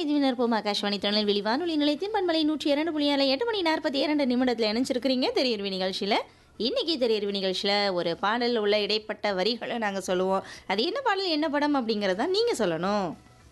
நிற்போம் ஆகாஷ்வாணி திருநெல்வேலி வானொலி நிலையத்தின் பண்பலை நூற்றி இரண்டு புள்ளி ஏழு எட்டு மணி நாற்பத்தி இரண்டு நிமிடத்தில் இணைஞ்சிருக்கிறீங்க தெரியர்வி நிகழ்ச்சியில் இன்னைக்கு தெரியர்வி நிகழ்ச்சியில் ஒரு பாடல் உள்ள இடைப்பட்ட வரிகளை நாங்கள் சொல்லுவோம் அது என்ன பாடல் என்ன படம் அப்படிங்கிறத நீங்கள் சொல்லணும்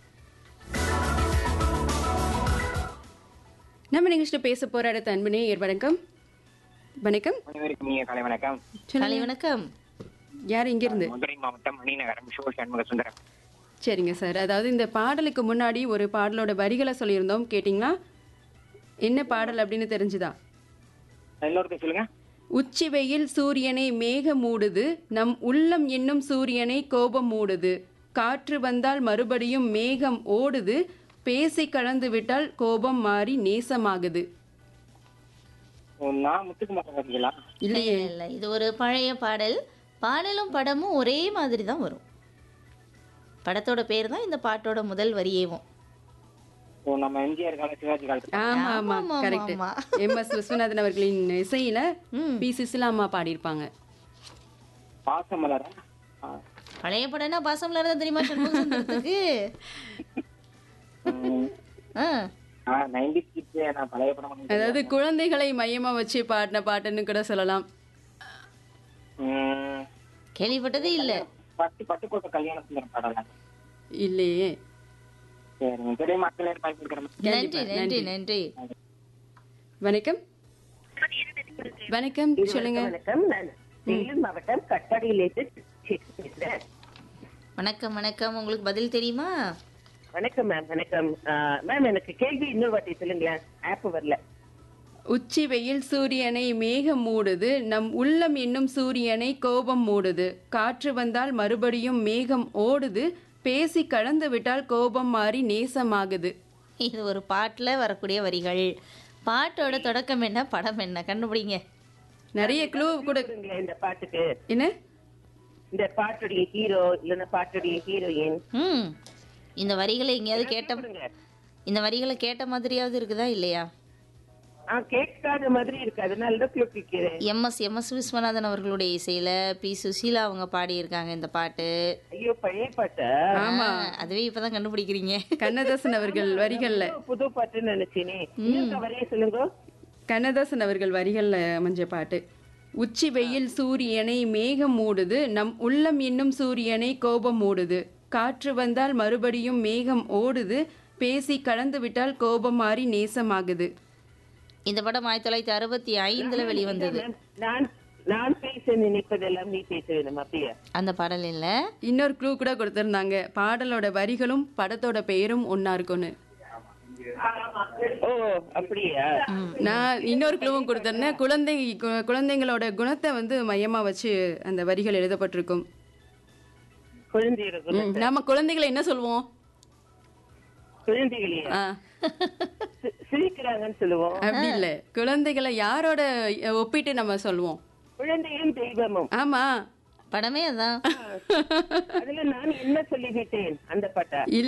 நம்ம நிகழ்ச்சியில் பேச போற அடுத்த அன்பு நேயர் வணக்கம் வணக்கம் அனைவருக்கும் இனிய காலை வணக்கம் காலை வணக்கம் யார் இங்கிருந்து மதுரை மாவட்டம் மணிநகரம் ஷோ சண்முக சுந்தரம் சரிங்க சார் அதாவது இந்த பாடலுக்கு முன்னாடி ஒரு பாடலோட வரிகளை சொல்லியிருந்தோம் கேட்டிங்களா என்ன பாடல் அப்படின்னு தெரிஞ்சுதா எல்லோருக்கும் சொல்லுங்க உச்சி வெயில் சூரியனை மேக மூடுது நம் உள்ளம் என்னும் சூரியனை கோபம் மூடுது காற்று வந்தால் மறுபடியும் மேகம் ஓடுது பேசி கலந்து விட்டால் கோபம் மாறி நேசமாகுது ஓ, நான் முத்துக்குமார் பார்த்தீங்களா இல்லையே இல்லை இது ஒரு பழைய பாடல் பாடலும் படமும் ஒரே மாதிரி தான் வரும் படத்தோட பேர் தான் இந்த பாட்டோட முதல் வரியேவும் ஓ நம்ம எம்ஜிஆர் கால சிவாஜி காலத்துல ஆமா ஆமா ஆமா, கரெக்ட் ஆமா. எம் எஸ் விஸ்வநாதன் அவர்களின் இசையில ம் பி சுசிலா அம்மா பாடியிருப்பாங்க பாசமலரா ஆ, பழைய படம்னா பாசம்ல இருந்தா தெரியுமா சண்முக சுந்தரத்துக்கு ம், ஆ ஆ, 90s kids நான் பழைய படம் வந்து- அதாவது குழந்தைகளை மையமா வச்சு பாடின பாட்டுன்னு கூட சொல்லலாம் ம், கேள்விப்பட்டதே இல்லை பட்டு பட்டுக்கோட்டை கல்யாண சுந்தரம் பாடலாம் இல்லையே சரிங்க பெரிய மக்களே பயன்படுத்துற நன்றி நன்றி நன்றி வணக்கம் வணக்கம் சொல்லுங்க வணக்கம் நான் வேலூர் மாவட்டம் கட்டாடியிலிருந்து பேசுறேன் வணக்கம் வணக்கம் உங்களுக்கு பதில் தெரியுமா வணக்கம் மேம் வணக்கம் மேம் எனக்கு கேள்வி இன்னொரு வாட்டி சொல்லுங்களேன் ஆப் வரல உச்சி வெயில் சூரியனை மேகம் மூடுது நம் உள்ளம் என்னும் சூரியனை கோபம் மூடுது காற்று வந்தால் மறுபடியும் மேகம் ஓடுது பேசி கலந்து விட்டால் கோபம் மாறி நேசமாகுது இது ஒரு பாட்டில் வரக்கூடிய வரிகள் பாட்டோட தொடக்கம் என்ன படம் என்ன கண்டுபிடிங்க நிறைய க்ளூ கூட கொடுங்களேன் இந்த பாட்டுக்கு என்ன இந்த பாட்டுடைய ஹீரோ இல்லைன்னா பாட்டுடைய ஹீரோயின் ம் இந்த வரிகளை எங்கேயாவது கேட்ட கொடுங்க இந்த வரிகளை கேட்ட மாதிரியாவது இருக்குதா இல்லையா ஆ கேட்காத மாதிரி இருக்கு அதனால தான் கிளப் கேட்கிறேன் எம்எஸ் எம்எஸ் விஸ்வநாதன் அவர்களுடைய இசையில பி சுசீலா அவங்க பாடியிருக்காங்க இந்த பாட்டு ஐயோ பழைய பாட்டா ஆமா ஆ, அதுவே இப்பதான் கண்டுபிடிக்கிறீங்க கண்ணதாசன் அவர்கள் வரிகள்ல புது பாட்டுன்னு நினைச்சேனே இன்னொரு வரைய சொல்லுங்க கண்ணதாசன் அவர்கள் வரிகள்ல அமைஞ்ச பாட்டு உச்சி வெயில் சூரியனை மேகம் மூடுது நம் உள்ளம் என்னும் சூரியனை கோபம் மூடுது காற்று வந்தால் மறுபடியும் மேகம் ஓடுது பேசி கலந்து விட்டால் கோபம் மாறி நேசமாகுது இந்த படம் ஆயிரத்தி தொள்ளாயிரத்தி அறுபத்தி ஐந்துல வெளிவந்தது நான் நான் பேச நினைப்பதெல்லாம் நீ பேச வேணும் அப்படியா அந்த பாடல் இல்ல இன்னொரு க்ளூ கூட கொடுத்திருந்தாங்க பாடலோட வரிகளும் படத்தோட பெயரும் ஒன்னா இருக்கும்னு ஓ அப்படியா நான் இன்னொரு க்ளூவும் கொடுத்திருந்தேன் குழந்தை கு- குழந்தைங்களோட குணத்தை வந்து மையமா வச்சு அந்த வரிகள் எழுதப்பட்டிருக்கும் குழந்தைகளுக்கு ம், நாம குழந்தைகளை என்ன சொல்லுவோம் குழந்தைகளையா ஆ, சி- சிரிக்கிறாங்கன்னு சொல்லுவோம் அப்படி இல்ல குழந்தைகளை யாரோட அஹ், ஒப்பிட்டு நம்ம சொல்லுவோம் குழந்தையும் தெய்வமும் ஆமா படமே அதான் அதுல நான் என்ன சொல்லிவிட்டேன் அந்த பாட்டா இல்ல